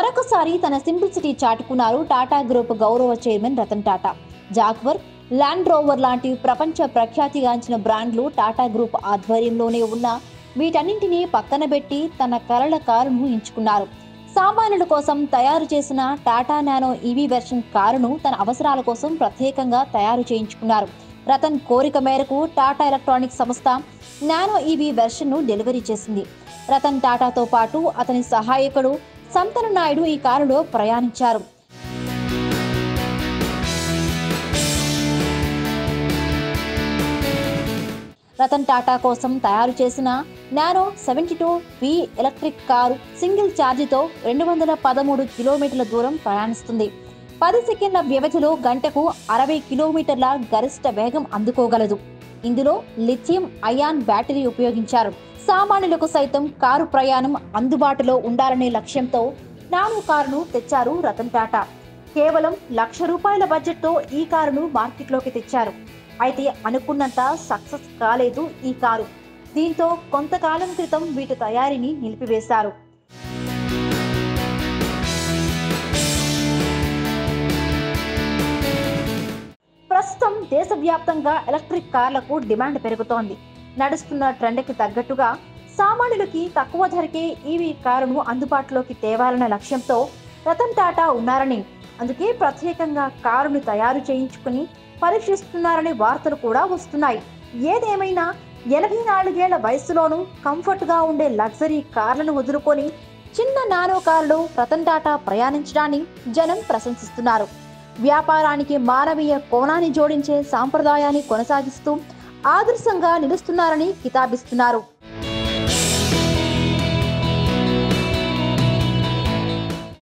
మరొకసారి తన సింప్లిసిటీ చాటుకున్నారు టాటా గ్రూప్ గౌరవ chairman Ratan Tata Jaguar Land Rover లాంటి ప్రపంచ ప్రఖ్యాతిగాంచిన బ్రాండ్లు టాటా గ్రూప్ ఆధ్వర్యంలోనే ఉన్న వీటన్నింటినీ పక్కన పెట్టి తన కలల కారును ఎంచుకున్నారు సామాన్యుల కోసం తయారు చేసిన టాటా నానో ఈవీ వెర్షన్ కారును తన అవసరాల కోసం ప్రత్యేకంగా తయారు చేయించుకున్నారు రతన్ కోరిక మేరకు టాటా ఎలక్ట్రానిక్స్ సంస్థ నానో ఈవీ వెర్షన్ను డెలివరీ చేసింది రతన్ టాటాతో పాటు అతని సహాయకుడు సంతను నాయుడు ఈ కారులో ప్రయాణించారు రతన్ టాటా కోసం తయారు చేసిన Nano seventy two V electric car single ఛార్జితో రెండు వందల పదమూడు కిలోమీటర్ల దూరం ప్రయాణిస్తుంది పది సెకండ్ల వ్యవధిలో గంటకు అరవై కిలోమీటర్ల గరిష్ట వేగం అందుకోగలదు ఇందులో లిథియం అయాన్ బ్యాటరీ ఉపయోగించారు సామాన్యులకు సైతం కారు ప్రయాణం అందుబాటులో ఉండాలనే లక్ష్యంతో నానో కారును తెచ్చారు రతన్ టాటా కేవలం లక్ష రూపాయల బడ్జెట్తో ఈ కారును మార్కెట్లోకి తెచ్చారు అయితే అనుకున్నంత సక్సెస్ కాలేదు ఈ కారు దీంతో కొంతకాలం క్రితం వీటి తయారీని నిలిపివేశారు ప్రస్తుతం దేశవ్యాప్తంగా ఎలక్ట్రిక్ కార్లకు డిమాండ్ పెరుగుతోంది నడుస్తున్న ట్రెండ్కి తగ్గట్టుగా సామాన్యులకి తక్కువ ధరకే ఈవీ కారును అందుబాటులోకి తేవాలన్న లక్ష్యంతో రతన్ టాటా ఉన్నారని అందుకే ప్రత్యేకంగా కారును తయారు చేయించుకుని పరీక్షిస్తున్నారనే వార్తలు కూడా వస్తున్నాయి ఏదేమైనా ఎనభై నాలుగేళ్ల వయసులోనూ కంఫర్ట్ గా ఉండే లగ్జరీ కార్లను వదులుకొని చిన్న నానో కారులో రతన్ టాటా ప్రయాణించడాన్ని జనం ప్రశంసిస్తున్నారు వ్యాపారానికి మానవీయ కోణాన్ని జోడించే సాంప్రదాయాన్ని కొనసాగిస్తూ ఆదర్శంగా నిలుస్తున్నారని కితాబిస్తున్నారు